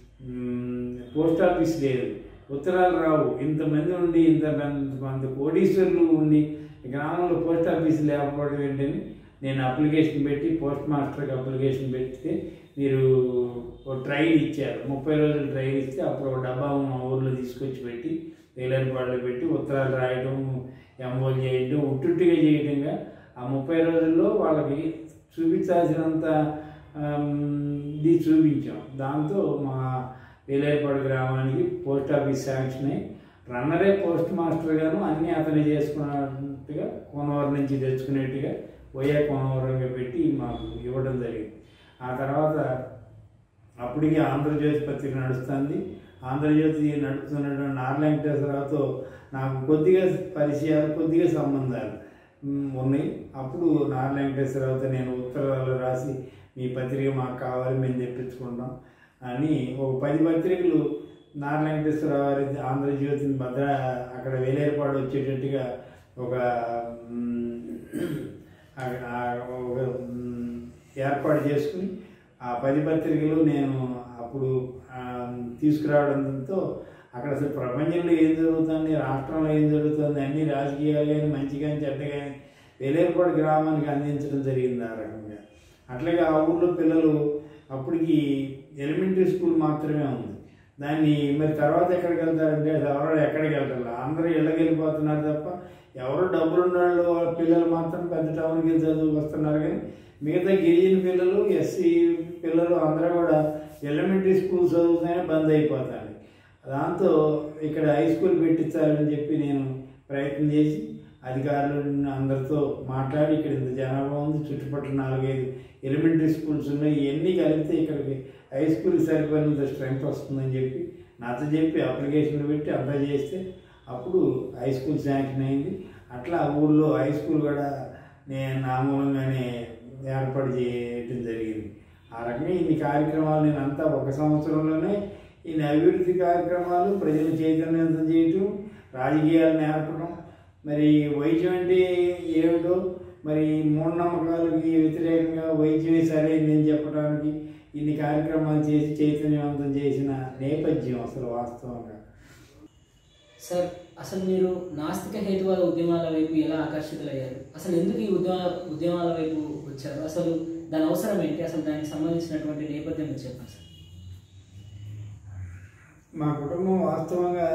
S2: మ్, పోస్ట్ ఆఫీస్ లేదు ఉత్తరాలు రావు ఇంతమంది ఉండి ఇంత మంది కోటీశ్వరులు ఉండి ఈ గ్రామంలో పోస్ట్ ఆఫీస్ లేకపోవడం ఏంటని నేను అప్లికేషన్ పెట్టి పోస్ట్ మాస్టర్కి అప్లికేషన్ పెడితే మీరు ఒక ట్రైల్ ఇచ్చారు ముప్పై రోజులు ట్రైల్ ఇస్తే అప్పుడు ఒక డబ్బా మా ఊర్లో తీసుకొచ్చి పెట్టి వేలరిపాడులో పెట్టి ఉత్తరాలు రాయడం ఎంబోల్ చేయడం ఉట్టుట్టుగా చేయడంగా ఆ ముప్పై రోజుల్లో వాళ్ళకి చూపించాల్సినంత ఆమ్, ఇది చూపించాం దాంతో మా వేలేపాడు గ్రామానికి పోస్ట్ ఆఫీస్ శాంక్షన్ అయ్యి రన్నరే పోస్ట్ మాస్టర్ గాను అన్నీ అతనే చేసుకున్నట్టుగా కోనవరం నుంచి తెచ్చుకునేట్టుగా పోయే కోనవరంగా పెట్టి మాకు ఇవ్వడం జరిగింది ఆ తర్వాత అప్పటికి ఆంధ్రజ్యోతి పత్రిక నడుస్తుంది ఆంధ్రజ్యోతి నడుపుతున్నటువంటి నార్ల వెంకటేశ్వరరావుతో నాకు కొద్దిగా పరిచయాలు కొద్దిగా సంబంధాలు మ్, ఉన్నాయి అప్పుడు నార్ల వెంకటేశ్వరరావుతో నేను ఉత్తరాలు రాసి మీ పత్రిక మాకు కావాలి మేము తెప్పించుకుంటాం అని ఒక పది పత్రికలు నార్ల వెంకటేశ్వరరావు గారి ఆంధ్రజ్యోతిని భద్ర అక్కడ వేలేరుపాడు వచ్చేటట్టుగా ఒక మ్, ఆ- ఆ ఒక మ్, ఏర్పాటు చేసుకుని ఆ పది పత్రికలు నేను అప్పుడు ఆ, తీసుకురావడంతో అక్కడ అసలు ప్రపంచంలో ఏం జరుగుతుంది రాష్ట్రంలో ఏం జరుగుతుంది అన్ని రాజకీయాలు కానీ మంచి కానీ చెడ్డ కానీ వేలేరుపాడు గ్రామానికి అందించడం జరిగింది ఆ రకంగా అట్లాగే ఆ ఊళ్ళో పిల్లలు అప్పటికి ఎలిమెంటరీ స్కూల్ మాత్రమే ఉంది దాన్ని మరి తర్వాత ఎక్కడికి వెళ్తారంటే ఎవరు ఎక్కడికి వెళ్తారు అందరూ ఇళ్ళకి వెళ్ళిపోతున్నారు తప్ప ఎవరు డబ్బులు ఉన్న వాళ్ళు వాళ్ళ పిల్లలు మాత్రం పెద్ద టౌన్కి వెళ్ళి చదువుకు వస్తున్నారు కానీ మిగతా గిరిజన పిల్లలు ఎస్సీ పిల్లలు అందరూ కూడా ఎలిమెంటరీ స్కూల్ చదువుతూనే బంద్ అయిపోతారు దాంతో ఇక్కడ హై స్కూల్ పెట్టించాలని చెప్పి నేను ప్రయత్నం చేసి అధికారులు అందరితో మాట్లాడి ఇక్కడ ఇంత జనాభా ఉంది చుట్టుపక్కల నాలుగైదు ఎలిమెంటరీ స్కూల్స్ ఉన్నాయి ఇవన్నీ కలిపితే ఇక్కడికి హై స్కూల్కి సరిపోయినంత స్ట్రెంగ్త్ వస్తుందని చెప్పి నాతో చెప్పి అప్లికేషన్లు పెట్టి అంతా చేస్తే అప్పుడు హై స్కూల్ శాంక్షన్ అయింది అట్లా ఆ ఊళ్ళో హై స్కూల్ కూడా నేను నా మూలంగానే ఏర్పాటు చేయటం జరిగింది ఆ రకంగా ఇన్ని కార్యక్రమాలు నేను అంతా ఒక సంవత్సరంలోనే ఇన్ని అభివృద్ధి కార్యక్రమాలు ప్రజలు చైతన్యవంతం చేయటం రాజకీయాలు నేర్పడం మరి వైద్యం అంటే ఏమిటో మరి మూఢనమ్మకాలకి వ్యతిరేకంగా వైద్యమే సరైందని చెప్పడానికి ఇన్ని కార్యక్రమాలు చేసి చైతన్యవంతం చేసిన నేపథ్యం అసలు వాస్తవంగా
S1: సార్ అసలు మీరు నాస్తిక హేతువాద ఉద్యమాల వైపు ఎలా ఆకర్షితులయ్యారు అసలు ఎందుకు ఈ ఉద్యమ ఉద్యమాల వైపు వచ్చారు అసలు దాని అవసరం ఏంటి అసలు దానికి సంబంధించినటువంటి నేపథ్యం మీరు చెప్పండి సార్
S2: మా కుటుంబం వాస్తవంగా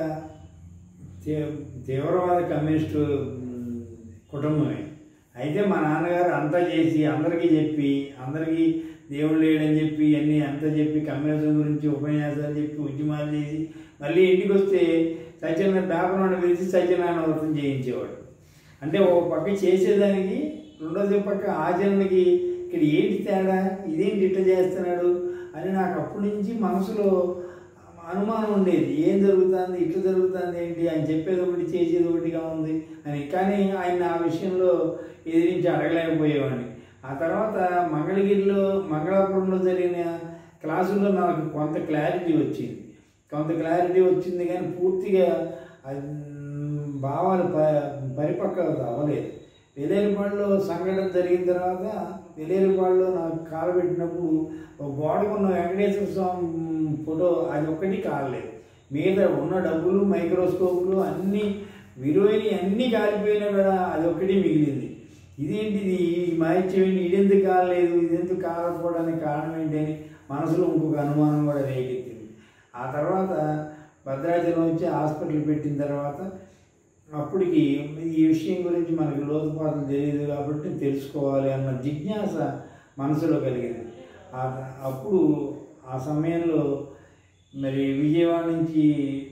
S2: తీ- తీవ్రవాద కమ్యూనిస్టు మ్, కుటుంబమే అయితే మా నాన్నగారు అంతా చేసి అందరికీ చెప్పి అందరికీ దేవుడు లేడని చెప్పి అన్నీ అంతా చెప్పి కమ్యూనిజం గురించి ఉపన్యాసాలు చెప్పి ఉద్యమాలు చేసి మళ్ళీ ఇంటికి వస్తే సత్యనారాయణ పేపర్ పిలిచి సత్యనారాయణ వ్రతం చేయించేవాడు అంటే ఒక పక్క చేసేదానికి రెండోది పక్క ఆచరణకి ఇక్కడ ఏంటి తేడా ఇదేంటి ఇట్లా చేస్తున్నాడు అని నాకు అప్పటి నుంచి మనసులో అనుమానం ఉండేది ఏం జరుగుతుంది ఇట్లా జరుగుతుంది ఏంటి ఆయన చెప్పేది ఒకటి చేసేది ఒకటిగా ఉంది అని కానీ ఆయన ఆ విషయంలో ఎదిరించి అడగలేకపోయేవాడిని ఆ తర్వాత మంగళగిరిలో మంగళాపురంలో జరిగిన క్లాసుల్లో నాకు కొంత క్లారిటీ వచ్చింది కొంత క్లారిటీ వచ్చింది కానీ పూర్తిగా అది, మ్, భావాలు ప పరిపక్వత అవ్వలేదు వెలేరుపాడులో సంఘటన జరిగిన తర్వాత వెలేరుపాడులో నాకు కాలబెట్టినప్పుడు ఒక గోడకున్న వెంకటేశ్వర స్వామి ఫోటో అది ఒక్కటి కాలేదు మిగతా ఉన్న డబ్బులు మైక్రోస్కోపులు అన్నీ విలువైన అన్నీ కాలిపోయినా కూడా అది ఒక్కటి మిగిలింది ఇదేంటిది ఈ మాయిత్యం ఏంటి ఇదెందుకు కాలేదు ఇదెందుకు కాకపోవడానికి కారణం ఏంటి అని మనసులో ఇంకొక అనుమానం కూడా రేకెత్తింది ఆ తర్వాత భద్రాచలం వచ్చి హాస్పిటల్ పెట్టిన తర్వాత అప్పటికి ఈ విషయం గురించి మనకి లోతుపాట్లు తెలియదు కాబట్టి తెలుసుకోవాలి అన్న జిజ్ఞాస మనసులో కలిగింది ఆ- అప్పుడు ఆ సమయంలో మరి విజయవాడ నుంచి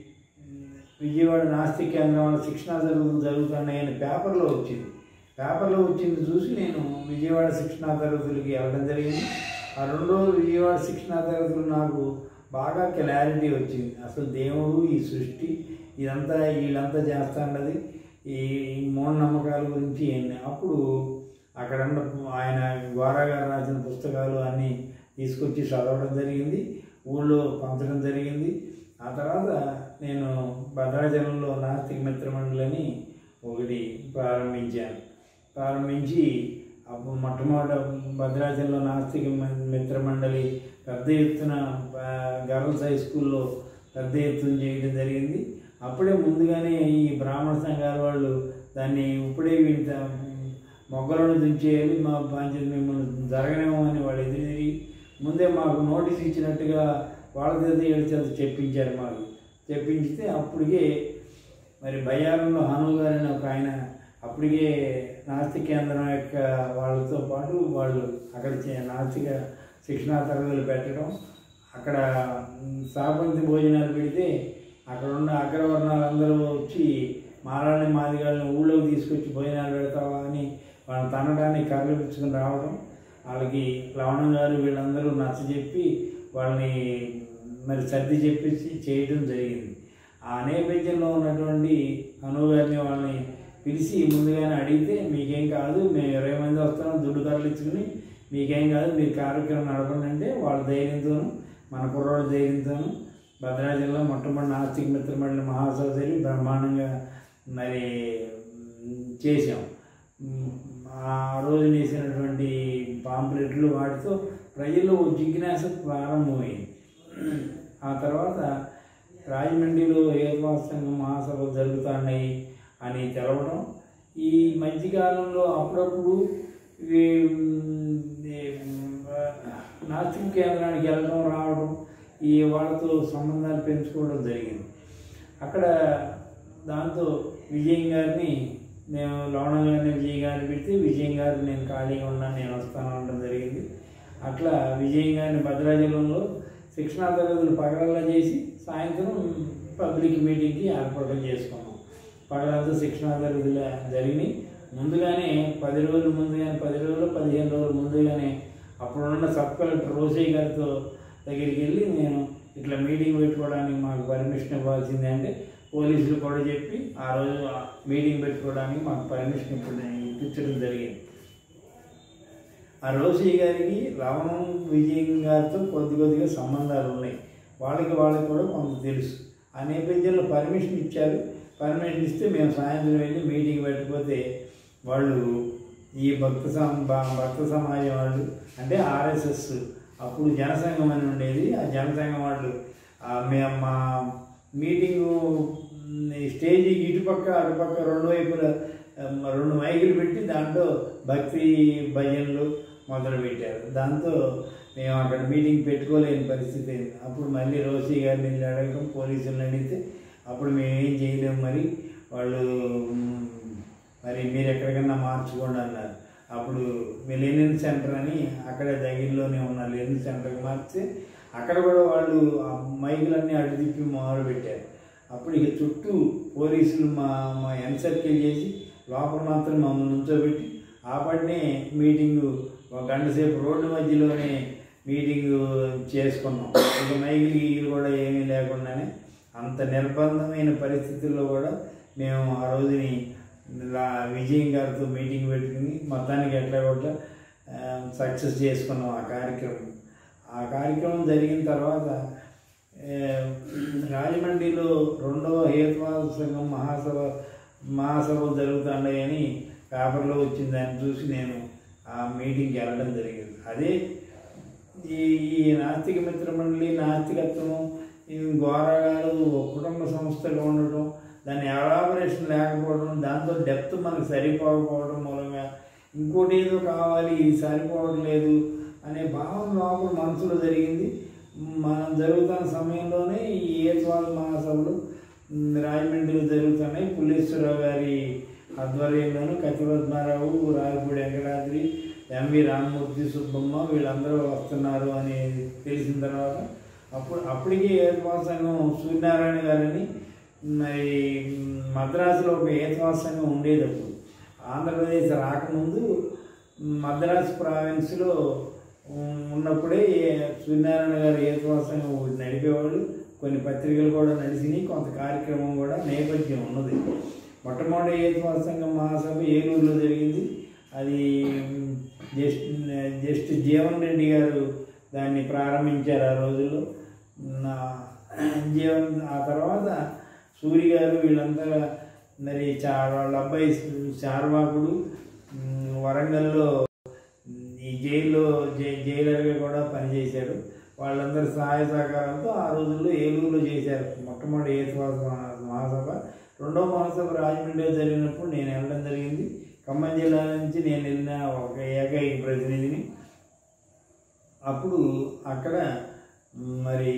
S2: విజయవాడ నాస్తిక కేంద్రం వల్ల శిక్షణా తరగతులు జరుగుతున్నాయని పేపర్లో వచ్చింది పేపర్లో వచ్చింది చూసి నేను విజయవాడ శిక్షణా తరగతులకి వెళ్ళడం జరిగింది ఆ రెండు రోజులు విజయవాడ శిక్షణా తరగతులు నాకు బాగా క్లారిటీ వచ్చింది అసలు దేవుడు ఈ సృష్టి ఇదంతా వీళ్ళంతా చేస్తాండది ఈ ఈ మూఢనమ్మకాల గురించి ఏంటి అప్పుడు అక్కడ ఉన్న ఆయన గోరా గారు రాసిన పుస్తకాలు అన్నీ తీసుకొచ్చి చదవడం జరిగింది ఊళ్ళో పంచడం జరిగింది ఆ తర్వాత నేను భద్రాచలంలో నాస్తిక మిత్ర మండలి అని ఒకటి ప్రారంభించాను ప్రారంభించి అప్పుడు మొట్టమొదట భద్రాచలంలో నాస్తిక మ- మిత్ర మండలి పెద్ద ఎత్తున ఆ, గర్ల్స్ హై స్కూల్లో పెద్ద ఎత్తున చేయడం జరిగింది అప్పుడే ముందుగానే ఈ బ్రాహ్మణ సంఘాల వాళ్ళు దాన్ని ఇప్పుడే వీళ్ళ మొగ్గలను దించేయాలి మా బాధ్యత మిమ్మల్ని జరగనేమో అని వాళ్ళు ఎదురు తిరిగి ముందే మాకు నోటీస్ ఇచ్చినట్టుగా వాళ్ళ చేత వీళ్ళ చేత చెప్పించారు మాకు చెప్పించితే అప్పటికే మరి బయ్యారంలో హను గారిని ఒక ఆయన అప్పటికే నాస్తిక కేంద్రం యొక్క వాళ్ళతో పాటు వాళ్ళు అక్కడ చే- నాస్తిక శిక్షణా తరగతులు పెట్టడం అక్కడ మ్, సాపంతి భోజనాలు పెడితే అక్కడ ఉన్న అగ్రవర్ణాలందరూ వచ్చి మారాళ్ళని మాదిగాళ్ళని ఊళ్ళోకి తీసుకొచ్చి భోజనాలు పెడతావా అని వాళ్ళని తనడానికి కర్రలు పిచ్చుకుని రావడం వాళ్ళకి లవణం గారు వీళ్ళందరూ నచ్చజెప్పి వాళ్ళని మరి సర్ది చెప్పేసి చేయడం జరిగింది ఆ నేపథ్యంలో ఉన్నటువంటి అను గారిని వాళ్ళని పిలిచి ముందుగానే అడిగితే మీకేం కాదు మేము ఇరవై మంది వస్తున్నాం దుడ్డు కర్రలు ఇచ్చుకుని మీకేం కాదు మీరు కార్యక్రమం నడపండి అంటే వాళ్ళ ధైర్యంతోనూ మన కుర్రోళ్ళ ధైర్యంతోనూ భద్రాచలంలో మొట్టమొదటి నాస్తిక మిత్రమండలి మహాసోదరి బ్రహ్మాండంగా మరి మ్, చేశాం మ్, ఆ రోజు వేసినటువంటి పాంప్లెట్లు వాటితో ప్రజల్లో ఓ జిజ్ఞాస ప్రారంభమైంది ఆ తర్వాత రాజమండ్రిలో హేతువాద సంఘం మహాసభలు జరుగుతున్నాయి అని తెలవడం ఈ మధ్యకాలంలో అప్పుడప్పుడు ఈ, మ్, ఈ, మ్, నాస్తిక కేంద్రానికి వెళ్ళడం రావడం ఈ వాళ్ళతో సంబంధాలు పెంచుకోవడం జరిగింది అక్కడ దాంతో విజయం గారిని నేను లవణ గారిని విజయ్ గారిని పెడితే విజయం గారు నేను ఖాళీగా ఉన్నాను నేను వస్తాను అనడం జరిగింది అట్లా విజయ్ గారిని భద్రాచలంలో శిక్షణా తరగతులు పగలల్లా చేసి సాయంత్రం పబ్లిక్ మీటింగ్కి ఏర్పాటు చేసుకున్నాం
S3: పగలంతా శిక్షణ తరగతులు జరిగినాయి ముందుగానే పది రోజుల ముందుగానే పది రోజులు పదిహేను రోజుల ముందుగానే అప్పుడున్న సబ్ కలెక్టర్ రోసయ్య గారితో దగ్గరికి వెళ్ళి నేను ఇట్లా మీటింగ్ పెట్టుకోవడానికి మాకు పర్మిషన్ ఇవ్వాల్సిందే అంటే పోలీసులు కూడా చెప్పి ఆ రోజు ఆ మీటింగ్ పెట్టుకోవడానికి మాకు పర్మిషన్ ఇప్పుడు ఇప్పించడం జరిగింది ఆ రోసయ్య గారికి రమణం విజయం గారితో కొద్ది కొద్దిగా సంబంధాలు ఉన్నాయి వాళ్ళకి వాళ్ళకి కూడా కొంత తెలుసు ఆ నేపథ్యంలో పర్మిషన్ ఇచ్చారు పర్మిషన్ ఇస్తే మేము సాయంత్రం వెళ్ళి మీటింగ్ పెట్టకపోతే వాళ్ళు ఈ భక్త సమ భ- భక్త సమాజం వాళ్ళు అంటే ఆర్ఎస్ఎస్ అప్పుడు జనసంఘం అని ఉండేది ఆ జనసంఘం వాళ్ళు ఆ మేము మా మీటింగు మ్, ఈ స్టేజీకి ఇటుపక్క అటుపక్క రెండు వైపుల ఆ, రెండు మైకులు పెట్టి దాంట్లో భక్తి భజనలు మొదలు పెట్టారు దాంతో మేము అక్కడ మీటింగ్ పెట్టుకోలేని పరిస్థితి అయింది అప్పుడు మళ్ళీ రోసీ గారిని వెళ్ళి అడగడం పోలీసులను అడిగితే అప్పుడు మేము ఏం చేయలేము మరి వాళ్ళు మ్, మరి మీరు ఎక్కడికన్నా మార్చుకోండి అన్నారు అప్పుడు మీ లెనిన్ సెంటర్ అని అక్కడే దగ్గరలోనే ఉన్న లెనిన్ సెంటర్కి మార్చి అక్కడ కూడా వాళ్ళు ఆ మైకులన్నీ అడ్డు తిప్పి మొదలు పెట్టారు అప్పుడు ఇక చుట్టూ పోలీసులు మా మా ఎన్సర్కిల్ చేసి లోపల మాత్రం మమ్మల్ని నుంచోబెట్టి ఆ పడినే మీటింగు ఒక గంట సేపు రోడ్డు మధ్యలోనే మీటింగు చేసుకున్నాం ఇక మైకులు గీకులు కూడా ఏమీ లేకుండానే అంత నిర్బంధమైన పరిస్థితుల్లో కూడా మేము ఆ రోజుని ఇలా విజయం గారితో మీటింగ్ పెట్టుకుని మొత్తానికి ఎట్లా కూడా సక్సెస్ చేసుకున్నాం ఆ కార్యక్రమం ఆ కార్యక్రమం జరిగిన తర్వాత ఏ, రాజమండ్రిలో రెండవ హేతువాద సంఘం మహాసభ మహాసభ జరుగుతున్నాయని పేపర్లో వచ్చిన దాన్ని చూసి నేను ఆ మీటింగ్కి వెళ్ళడం జరిగింది అదే ఈ ఈ నాస్తిక మిత్ర మండలి నాస్తికత్వం ఈ ఘోరాగాలు ఒక కుటుంబ సంస్థగా ఉండటం దాని ఎలాబరేషన్ లేకపోవడం దాంతో డెప్త్ మనకు సరిపోకపోవడం మూలంగా ఇంకోటి ఏదో కావాలి ఇది సరిపోవట్లేదు అనే భావం లోపల మనసులో జరిగింది మనం జరుగుతున్న సమయంలోనే ఈ ఏత్వాల మహాసభలు ఉమ్, రాజమండ్రిలో జరుగుతున్నాయి పుల్లేశ్వరరావు గారి ఆధ్వర్యంలోనూ కతిపద్మారావు రాయపూడి వెంకటాద్రి ఎంవి రామమూర్తి సుబ్బమ్మ వీళ్ళందరూ వస్తున్నారు అని తెలిసిన తర్వాత అప్పుడు అప్పటికే ఏత్వా సంఘం సూర్యనారాయణ గారని మరి మద్రాసులో ఒక ఏత్వా సంఘం ఉండేది అప్పుడు ఆంధ్రప్రదేశ్ రాకముందు మద్రాసు ప్రావిన్స్లో ఉమ్, ఉన్నప్పుడే ఏ- సూర్యనారాయణ గారు ఏత్వా సంఘం ఒకటి నడిపేవాడు కొన్ని పత్రికలు కూడా నడిచినాయి కొంత కార్యక్రమం కూడా నేపథ్యం ఉన్నది మొట్టమొదటి ఏత్వా సంఘం మహాసభ ఏలూరులో జరిగింది అది um, just just Jeevan Reddy గారు దాన్ని ప్రారంభించారు ఆ రోజుల్లో నా జీవన్ ఆ తర్వాత సూరి గారు వీళ్ళంతా మరి చా వాళ్ళ అబ్బాయి చార్వాకుడు ఉమ్, వరంగల్లో ఉమ్, ఈ జైల్లో జై జైలర్గా కూడా పనిచేశారు వాళ్ళందరి సహాయ సహకారంతో ఆ రోజుల్లో ఏలూరులో చేశారు మొట్టమొదటి ఏసువాస మహాసభ రెండో మహాసభ రాజమండ్రిలో జరిగినప్పుడు నేను వెళ్ళడం జరిగింది ఖమ్మం జిల్లా నుంచి నేను వెళ్ళిన ఒక ఏకైక ప్రతినిధిని అప్పుడు అక్కడ మరి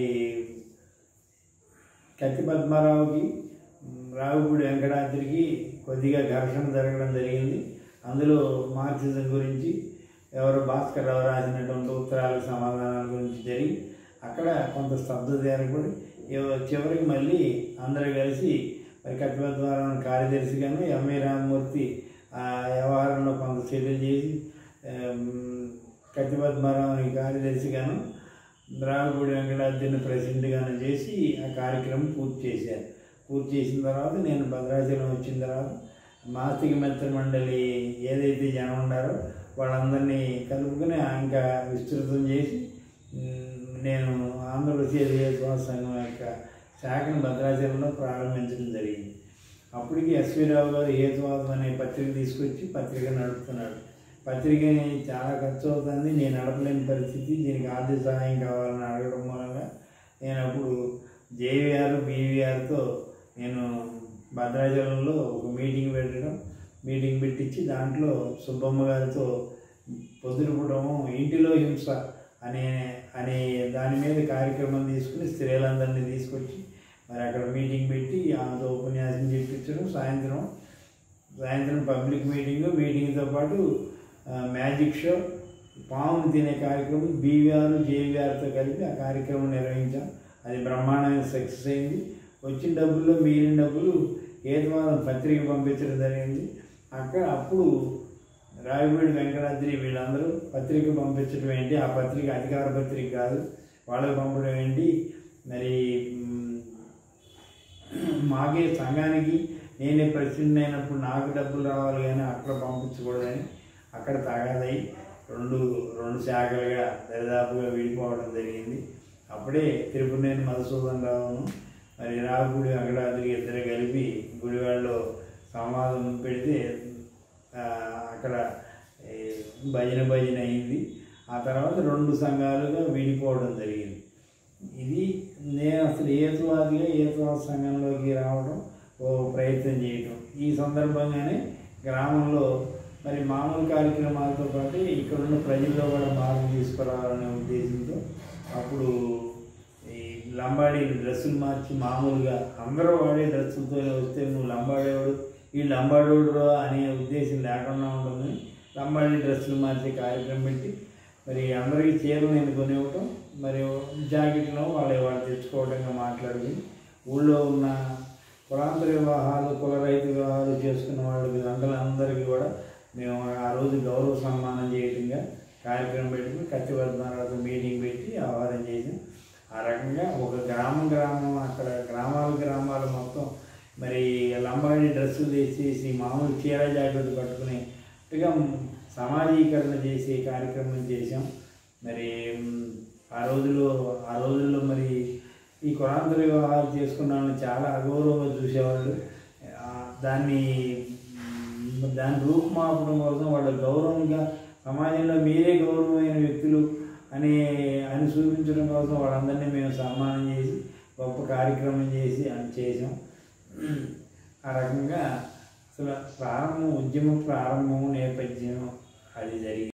S3: కత్తి పద్మారావుకి మ్, రావుపూడి వెంకటాద్రికి కొద్దిగా ఘర్షణ జరగడం జరిగింది అందులో మార్క్సిజం గురించి ఎవరు భాస్కర్ రావు రాసినటువంటి ఉత్తరాల సమాధానాల గురించి జరిగి అక్కడ కొంత స్తబ్దత ఏర్పడి ఎవ- చివరికి మళ్ళీ అందరూ కలిసి మరి కత్తిపద్మారావు కార్యదర్శిగాను ఎంఏ రామమూర్తి ఆ వ్యవహారంలో కొంత చర్యలు చేసి కత్తిపద్మారావుని కార్యదర్శిగాను రావుపూడి వెంకటాద్రిని ప్రెసిడెంట్గాను చేసి ఆ కార్యక్రమం పూర్తి చేశారు పూర్తి చేసిన తర్వాత నేను భద్రాచలం వచ్చిన తర్వాత మాస్తిక మిత్ర మండలి ఏదైతే జనం ఉన్నారో వాళ్ళందరినీ కలుపుకొని ఇంకా విస్తృతం చేసి ఉమ్, నేను ఆంధ్రప్రదేశ్ యువత సంఘం యొక్క శాఖను భద్రాచలంలో ప్రారంభించడం జరిగింది అప్పటికి ఎస్వి రావు గారు హేతువాదం అనే పత్రిక తీసుకొచ్చి పత్రిక నడుపుతున్నాడు పత్రికని చాలా ఖర్చు అవుతుంది నేను నడపలేని పరిస్థితి దీనికి ఆర్థిక సహాయం కావాలని అడగడం మూలంగా నేను అప్పుడు జేవీఆర్ బీవీఆర్తో నేను భద్రాచలంలో ఒక మీటింగ్ పెట్టడం మీటింగ్ పెట్టించి దాంట్లో సుబ్బమ్మ గారితో పొద్దునపూటము ఇంటిలో హింస అనే అనే దాని మీద కార్యక్రమం తీసుకుని స్త్రీలందరినీ తీసుకొచ్చి మరి అక్కడ మీటింగ్ పెట్టి ఆమెతో ఉపన్యాసం చెప్పించడం సాయంత్రం సాయంత్రం పబ్లిక్ మీటింగ్ మీటింగ్తో పాటు ఆ, మ్యాజిక్ షో పామును తినే కార్యక్రమం బీవీఆర్ జేవీఆర్తో కలిపి ఆ కార్యక్రమం నిర్వహించాం అది బ్రహ్మాండమైన సక్సెస్ అయింది వచ్చిన డబ్బుల్లో మిగిలిన డబ్బులు హేతువాదం పత్రిక పంపించడం జరిగింది అక్కడ అప్పుడు రావిపూడి వెంకటాద్రి వీళ్ళందరూ పత్రిక పంపించడం ఏంటి ఆ పత్రిక అధికార పత్రిక కాదు వాళ్ళకి పంపడం ఏంటి మరి మ్, మాగే సంఘానికి నేనే ప్రెసిడెంట్ అయినప్పుడు నాకు డబ్బులు రావాలి కానీ అక్కడ పంపించకూడదని అక్కడ తగాదై రెండు రెండు శాఖలుగా దరిదాపుగా విడిపోవడం జరిగింది అప్పుడే తిరుపతినేని మధుసూదన్ రావును మరి రావుపూడి వెంకటాద్రి ఇద్దరు కలిపి గుడివాడలో సంవాదం పెడితే ఆ, అక్కడ ఏ, భజన భజన అయింది ఆ తర్వాత రెండు సంఘాలుగా విడిపోవడం జరిగింది ఇది నేను అసలు ఏతువాదిగా ఏతువాద సంఘంలోకి రావడం ఓ ప్రయత్నం చేయటం ఈ సందర్భంగానే గ్రామంలో మరి మామూలు కార్యక్రమాలతో పాటు ఇక్కడున్న ప్రజల్లో కూడా మార్పు తీసుకురావాలనే ఉద్దేశంతో అప్పుడు ఈ లంబాడీ డ్రెస్సులు మార్చి మామూలుగా అందరూ వాడే డ్రెస్సులతో వస్తే నువ్వు లంబాడేవాడు ఈ లంబాడోడు అనే ఉద్దేశం లేకుండా ఉంటుంది లంబాడీ డ్రెస్సులు మార్చే కార్యక్రమం పెట్టి మరి అందరికీ చీరలు నేను కొనివ్వటం మరి జాకెట్లు వాళ్ళు వాళ్ళు తెచ్చుకోవడంగా మాట్లాడి ఊళ్ళో ఉన్న కులాంతర వివాహాలు కుల రైతు వివాహాలు చేసుకున్న వాళ్ళకి అందరికీ కూడా మేము ఆ రోజు గౌరవ సన్మానం చేయడంగా కార్యక్రమం పెట్టుకుని కత్తివర్ధనాలతో మీటింగ్ పెట్టి ఆహ్వానం చేసాం ఆ రకంగా ఒక గ్రామం గ్రామం అక్కడ గ్రామాలు గ్రామాలు మొత్తం మరి లంబాడి డ్రెస్సులు వేసేసి మామూలు చీర జాకెట్ కట్టుకునేట్టుగా సమాజీకరణ చేసే కార్యక్రమం చేసాం మరి మ్, ఆ రోజుల్లో ఆ రోజుల్లో మరి ఈ కులాంతర వివాహాలు చేసుకున్న వాళ్ళని చాలా అగౌరవంగా చూసేవాళ్ళు ఆ, దాన్ని మ్, దాన్ని రూపుమాపడం కోసం వాళ్ళ గౌరవంగా సమాజంలో మీరే గౌరవమైన వ్యక్తులు అని అని చూపించడం కోసం వాళ్ళందరినీ మేము సన్మానం చేసి గొప్ప కార్యక్రమం చేసి అని చేసాం ఆ రకంగా అసలు ప్రారంభం ఉద్యమం ప్రారంభం నేపథ్యం అది జరిగింది